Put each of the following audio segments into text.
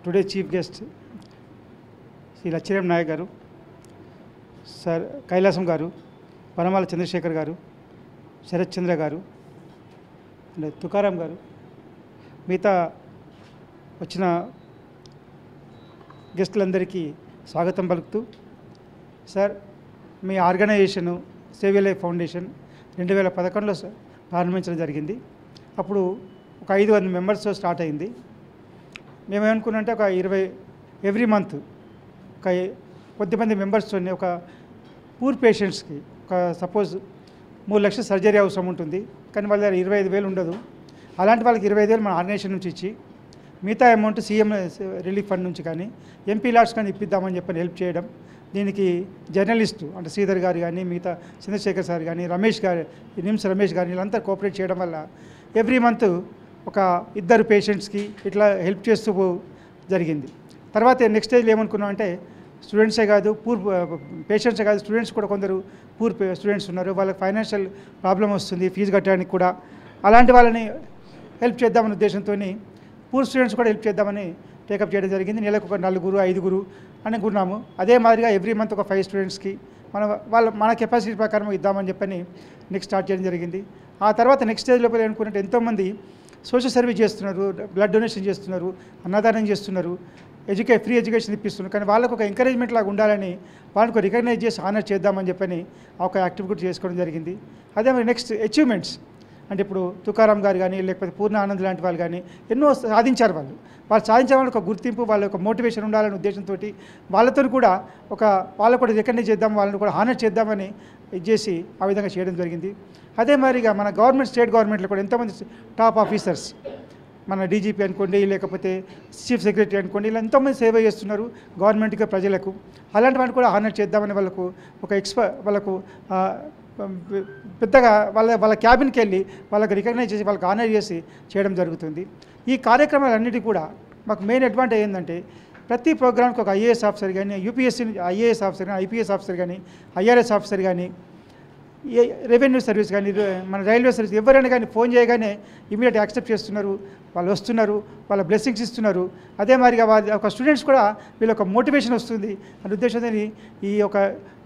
today chief guest Shri Lachiram Nayak గారు sir Kailasam గారు వనమాల చంద్రశేఖర్ గారు శరత్ చంద్ర గారు అండ్ తుకారాం గారు మిగతా వచ్చిన గెస్టులందరికీ స్వాగతం పలుకుతూ సార్ మీ ఆర్గనైజేషను సేవ్ లైఫ్ ఫౌండేషన్ రెండు వేల పదకొండులో స- ప్రారంభించడం జరిగింది అప్పుడు ఒక ఐదు వందల మెంబర్స్తో స్టార్ట్ అయింది మేము ఏమనుకున్నంటే ఒక ఇరవై ఎవ్రీ మంత్ ఒక కొద్దిమంది మెంబర్స్తో ఒక పూర్ పేషెంట్స్కి ఒక సపోజ్ మూడు లక్షల సర్జరీ అవసరం ఉంటుంది కానీ వాళ్ళ దగ్గర ఇరవై ఐదు వేలు ఉండదు అలాంటి వాళ్ళకి ఇరవై ఐదు వేలు మన ఆర్గనైజేషన్ నుంచి ఇచ్చి మిగతా అమౌంట్ సీఎం రిలీఫ్ ఫండ్ నుంచి కానీ ఎంపీ లాట్స్ కానీ ఇప్పిద్దామని చెప్పని హెల్ప్ చేయడం దీనికి జర్నలిస్టు అంటే శ్రీధర్ గారు కానీ మిగతా చంద్రశేఖర్ సార్ కానీ రమేష్ గారు నిమ్స్ రమేష్ గారు వీళ్ళంతా కోఆపరేట్ చేయడం వల్ల ఎవ్రీ మంత్ ఒక ఇద్దరు పేషెంట్స్కి ఇట్లా హెల్ప్ చేస్తూ పో- జరిగింది తర్వాత నెక్స్ట్ స్టేజ్లో ఏమనుకున్నాం అంటే స్టూడెంట్సే కాదు పూర్ పేషెంట్సే కాదు స్టూడెంట్స్ కూడా కొందరు పూర్ స్టూడెంట్స్ ఉన్నారు వాళ్ళకి ఫైనాన్షియల్ ప్రాబ్లం వస్తుంది ఫీజు కట్టడానికి కూడా అలాంటి వాళ్ళని హెల్ప్ చేద్దామనే ఉద్దేశంతో పూర్ స్టూడెంట్స్ కూడా హెల్ప్ చేద్దామని టేకప్ చేయడం జరిగింది నెలకు ఒక నలుగురు ఐదుగురు అనుకున్నాము అదే మాదిరిగా ఎవ్రీ మంత్ ఒక ఫైవ్ స్టూడెంట్స్కి మనం వాళ్ళ మన కెపాసిటీ ప్రకారం ఇద్దామని చెప్పని నెక్స్ట్ స్టార్ట్ చేయడం జరిగింది ఆ తర్వాత నెక్స్ట్ స్టేజ్ లోపల అనుకున్నట్టు ఎంతోమంది సోషల్ సర్వీస్ చేస్తున్నారు బ్లడ్ డొనేషన్ చేస్తున్నారు అన్నదానం చేస్తున్నారు ఎడ్యుకే ఫ్రీ ఎడ్యుకేషన్ ఇప్పిస్తున్నారు కానీ వాళ్ళకు ఒక ఎంకరేజ్మెంట్ లాగా ఉండాలని వాళ్ళకు రికగ్నైజ్ చేసి ఆనర్ చేద్దామని చెప్పని ఒక యాక్టివిటీ చేసుకోవడం జరిగింది అదే మరి నెక్స్ట్ అచీవ్మెంట్స్ అంటే ఇప్పుడు తుకారాం గారు కానీ లేకపోతే పూర్ణ ఆనంద్ లాంటి వాళ్ళు కానీ ఎన్నో సాధించారు వాళ్ళు వాళ్ళు సాధించే వాళ్ళకి ఒక గుర్తింపు వాళ్ళ ఒక మోటివేషన్ ఉండాలనే ఉద్దేశంతో వాళ్ళతో కూడా ఒక వాళ్ళకు కూడా రికగ్నైజ్ చేద్దాం వాళ్ళని కూడా హానర్ చేద్దామని ఇది చేసి ఆ విధంగా చేయడం జరిగింది అదే మాదిరిగా మన గవర్నమెంట్ స్టేట్ గవర్నమెంట్లో కూడా ఎంతోమంది టాప్ ఆఫీసర్స్ మన డీజీపీ అనుకోండి లేకపోతే చీఫ్ సెక్రటరీ అనుకోండి ఇలా ఎంతోమంది సేవ చేస్తున్నారు గవర్నమెంట్కి ప్రజలకు అలాంటి వాళ్ళని కూడా హానర్ చేద్దామని వాళ్ళకు ఒక ఎక్స్ప వాళ్ళకు ఆ, పెద్దగా వాళ్ళ వాళ్ళ క్యాబిన్కి వెళ్ళి వాళ్ళకి రికగ్నైజ్ చేసి వాళ్ళకి ఆనర్ చేసి చేయడం జరుగుతుంది ఈ కార్యక్రమాలన్నిటి కూడా మాకు మెయిన్ అడ్వాంటేజ్ ఏంటంటే ప్రతి ప్రోగ్రామ్కి ఒక ఐఏఎస్ ఆఫీసర్ కానీ యూపీఎస్సీ ఐఏఎస్ ఆఫీసర్ కానీ ఐపీఎస్ ఆఫీసర్ కానీ ఐఆర్ఎస్ ఆఫీసర్ కానీ ఏ రెవెన్యూ సర్వీస్ కానీ ర- మన రైల్వే సర్వీస్ ఎవరైనా కానీ ఫోన్ చేయగానే ఇమీడియట్ యాక్సెప్ట్ చేస్తున్నారు వాళ్ళు వస్తున్నారు వాళ్ళ బ్లెస్సింగ్స్ ఇస్తున్నారు అదే మాదిరిగా వాళ్ళ ఒక స్టూడెంట్స్ కూడా వీళ్ళ ఒక మోటివేషన్ వస్తుంది అనే ఉద్దేశంతో ఈ యొక్క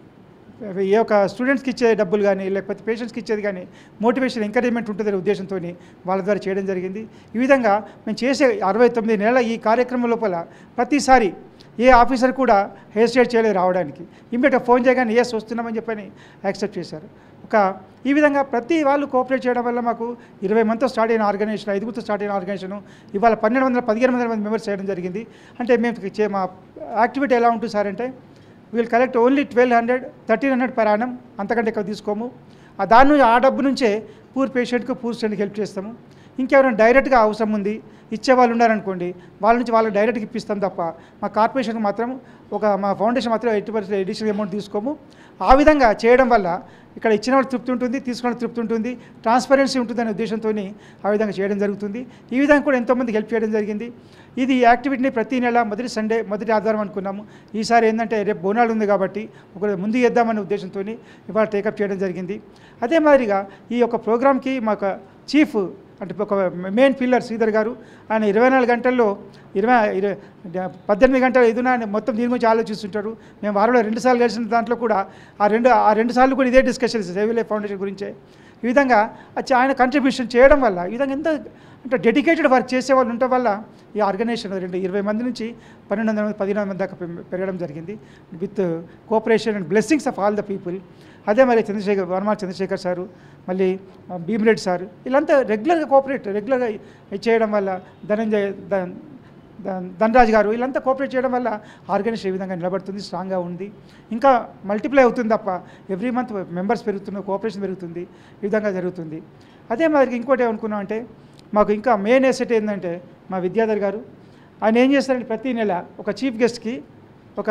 ఏ ఒక స్టూడెంట్స్కి ఇచ్చే డబ్బులు కానీ లేకపోతే పేషెంట్స్కి ఇచ్చేది కానీ మోటివేషన్ ఎంకరేజ్మెంట్ ఉంటుందనే ఉద్దేశంతో వాళ్ళ ద్వారా చేయడం జరిగింది ఈ విధంగా మేము చేసే అరవై తొమ్మిది నెలల ఈ కార్యక్రమం లోపల ప్రతిసారి ఏ ఆఫీసర్ కూడా హెసిటేట్ చేయలేదు రావడానికి ఇమ్మీడియట్గా ఫోన్ చేయగానే ఎస్ వస్తున్నామని చెప్పని యాక్సెప్ట్ చేశారు ఒక ఈ విధంగా ప్రతి వాళ్ళు కోఆపరేట్ చేయడం వల్ల మాకు ఇరవై మందితో స్టార్ట్ అయిన ఆర్గనైజేషన్ ఐదుగురితో స్టార్ట్ అయిన ఆర్గనైజేషన్ ఇవాళ పన్నెండు వందల పదిహేను వందల మంది మెంబర్స్ చేయడం జరిగింది అంటే మేము చే- మా యాక్టివిటీ ఎలా ఉంటుంది సార్ అంటే we'll collect only twelve hundred thirteen hundred per annum అంతకంటే ఎక్కువ తీసుకోము ఆ దాని నుంచి ఆ డబ్బు నుంచే పూర్ పేషెంట్కి పూర్ స్టూడెంట్కి హెల్ప్ చేస్తాము ఇంకెవరైనా డైరెక్ట్గా అవసరం ఉంది ఇచ్చే వాళ్ళు ఉన్నారనుకోండి వాళ్ళ నుంచి వాళ్ళకి డైరెక్ట్గా ఇప్పిస్తాం తప్ప మా కార్పొరేషన్కి మాత్రం ఒక మా ఫౌండేషన్ మాత్రం ఎయిటీ పర్సెంట్ ఎడిషనల్ అమౌంట్ తీసుకోము ఆ విధంగా చేయడం వల్ల ఇక్కడ ఇచ్చిన వాళ్ళు తృప్తి ఉంటుంది తీసుకున్న వాళ్ళు తృప్తి ఉంటుంది ట్రాన్స్పరెన్సీ ఉంటుందనే ఉద్దేశంతో ఆ విధంగా చేయడం జరుగుతుంది ఈ విధంగా కూడా ఎంతోమందికి హెల్ప్ చేయడం జరిగింది ఇది ఈ యాక్టివిటీని ప్రతి నెల మొదటి సండే మొదటి ఆధారం అనుకున్నాము ఈసారి ఏంటంటే రేపు బోనాలు ఉంది కాబట్టి ఒక ముందు చేద్దామనే ఉద్దేశంతో ఇవాళ టేకప్ చేయడం జరిగింది అదే మాదిరిగా ఈ యొక్క ప్రోగ్రామ్కి మాకు చీఫ్ అంటే ఒక మెయిన్ పిల్లర్ శ్రీధర్ గారు ఆయన ఇరవై నాలుగు గంటల్లో ఇరవై ఇరవై పద్దెనిమిది గంటలు ఎదున మొత్తం దీని గురించి ఆలోచిస్తుంటారు మేము వారంలో రెండు సార్లు కలిసిన దాంట్లో కూడా ఆ రెండు ఆ రెండు సార్లు కూడా ఇదే డిస్కషన్ సేవిలే ఫౌండేషన్ గురించే ఈ విధంగా వచ్చి ఆయన కంట్రిబ్యూషన్ చేయడం వల్ల ఈ విధంగా ఎంత అంటే డెడికేటెడ్ వర్క్ చేసే వాళ్ళు ఉండటం వల్ల ఈ ఆర్గనైజేషన్ రెండు ఇరవై మంది నుంచి పన్నెండు వందల మంది పదిహేను మంది దాకా పె- పెరగడం జరిగింది with cooperation and blessings of all the people అదే మరి చంద్రశేఖర్ వర్మ చంద్రశేఖర్ సారు మళ్ళీ ఆ, భీమిరెడ్డి సార్ వీళ్ళంతా రెగ్యులర్గా కోఆపరేట్ రెగ్యులర్గా ఇది చేయడం వల్ల ధనంజయ్ ధన్- ధన్- ధనరాజ్ గారు వీళ్ళంతా కోఆపరేట్ చేయడం వల్ల ఆర్గనైజేషన్ ఈ విధంగా నిలబడుతుంది స్ట్రాంగ్గా ఉంది ఇంకా మల్టిప్లై అవుతుంది తప్ప ఎవ్రీ మంత్ మెంబర్స్ పెరుగుతున్నారు కోఆపరేషన్ పెరుగుతుంది ఈ విధంగా జరుగుతుంది అదే మాదిరి ఇంకోటి ఏమనుకున్నాం అంటే మాకు ఇంకా మెయిన్ ఎసెట్ ఏంటంటే మా విద్యాధర్ గారు ఆయన ఏం చేస్తారంటే ప్రతి నెల ఒక చీఫ్ గెస్ట్కి ఒక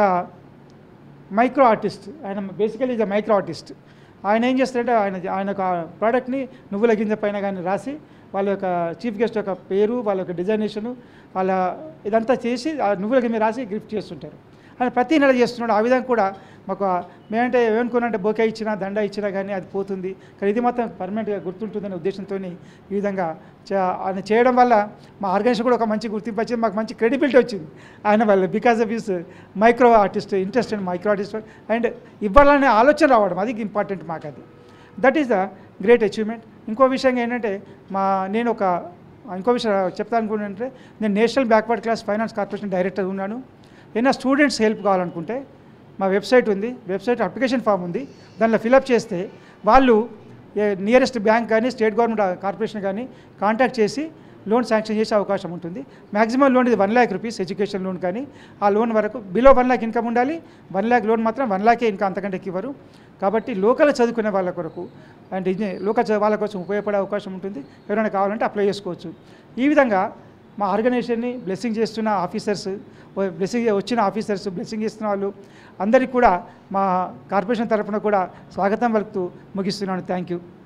మైక్రో ఆర్టిస్ట్ ఆయన బేసికలీ ఈజ్ మైక్రో ఆర్టిస్ట్ ఆయన ఏం చేస్తారంటే ఆయన ఆయన ఒక ప్రోడక్ట్ని నువ్వుల గింజ పైన కానీ రాసి వాళ్ళ యొక్క చీఫ్ గెస్ట్ యొక్క పేరు వాళ్ళ యొక్క డిజైనేషను వాళ్ళ ఇదంతా చేసి ఆ నువ్వుల గింజ రాసి గిఫ్ట్ చేస్తుంటారు ఆయన ప్రతి నెల చేస్తున్నాడు ఆ విధంగా కూడా మాకు ఆ- మేమంటే ఏమనుకున్నాంటే బొకే ఇచ్చినా దండ ఇచ్చినా కానీ అది పోతుంది కానీ ఇది మాత్రం పర్మనెంట్గా గుర్తుంటుందనే ఉద్దేశంతో ఈ విధంగా చే- ఆయన చేయడం వల్ల మా ఆర్గనైజేషన్ కూడా ఒక మంచి గుర్తింపు వచ్చింది మాకు మంచి క్రెడిబిలిటీ వచ్చింది ఆయన వల్ల because of his micro artist interest and micro artist and ఇవ్వాలనే ఆలోచన రావడం అది ఇంపార్టెంట్ మాకు అది that is the great achievement ఇంకో విషయం ఏంటంటే మా నేను ఒక ఇంకో విషయం చెప్తాను అనుకుంటే నేను national backward class finance corporation director ఉన్నాను ఏదైనా స్టూడెంట్స్ హెల్ప్ కావాలనుకుంటే మా వెబ్సైట్ ఉంది వెబ్సైట్ అప్లికేషన్ ఫామ్ ఉంది దానిలో ఫిలప్ చేస్తే వాళ్ళు నియరెస్ట్ బ్యాంక్ కానీ స్టేట్ గవర్నమెంట్ కార్పొరేషన్ కానీ కాంటాక్ట్ చేసి లోన్ శాంక్షన్ చేసే అవకాశం ఉంటుంది మ్యాక్సిమం లోన్ ఇది one lakh rupees education loan కానీ ఆ లోన్ వరకు బిలో వన్ ల్యాక్ ఇన్కమ్ ఉండాలి వన్ ల్యాక్ లోన్ మాత్రం వన్ ల్యాకే ఇంకా అంతకంటే ఎక్కువ ఇవ్వరు కాబట్టి లోకల్ చదువుకునే వాళ్ళ కొరకు అండ్ ఇది లోకల్ చదువు వాళ్ళ కోసం ఉపయోగపడే అవకాశం ఉంటుంది ఎవరైనా కావాలంటే అప్లై చేసుకోవచ్చు ఈ విధంగా మా ఆర్గనైజేషన్ని బ్లెస్సింగ్ చేస్తున్న ఆఫీసర్స్ బ్లెస్సింగ్ వచ్చిన ఆఫీసర్స్ బ్లెస్సింగ్ చేస్తున్న వాళ్ళు అందరికీ కూడా మా కార్పొరేషన్ తరఫున కూడా స్వాగతం పలుకుతూ ముగిస్తున్నాను థ్యాంక్ యూ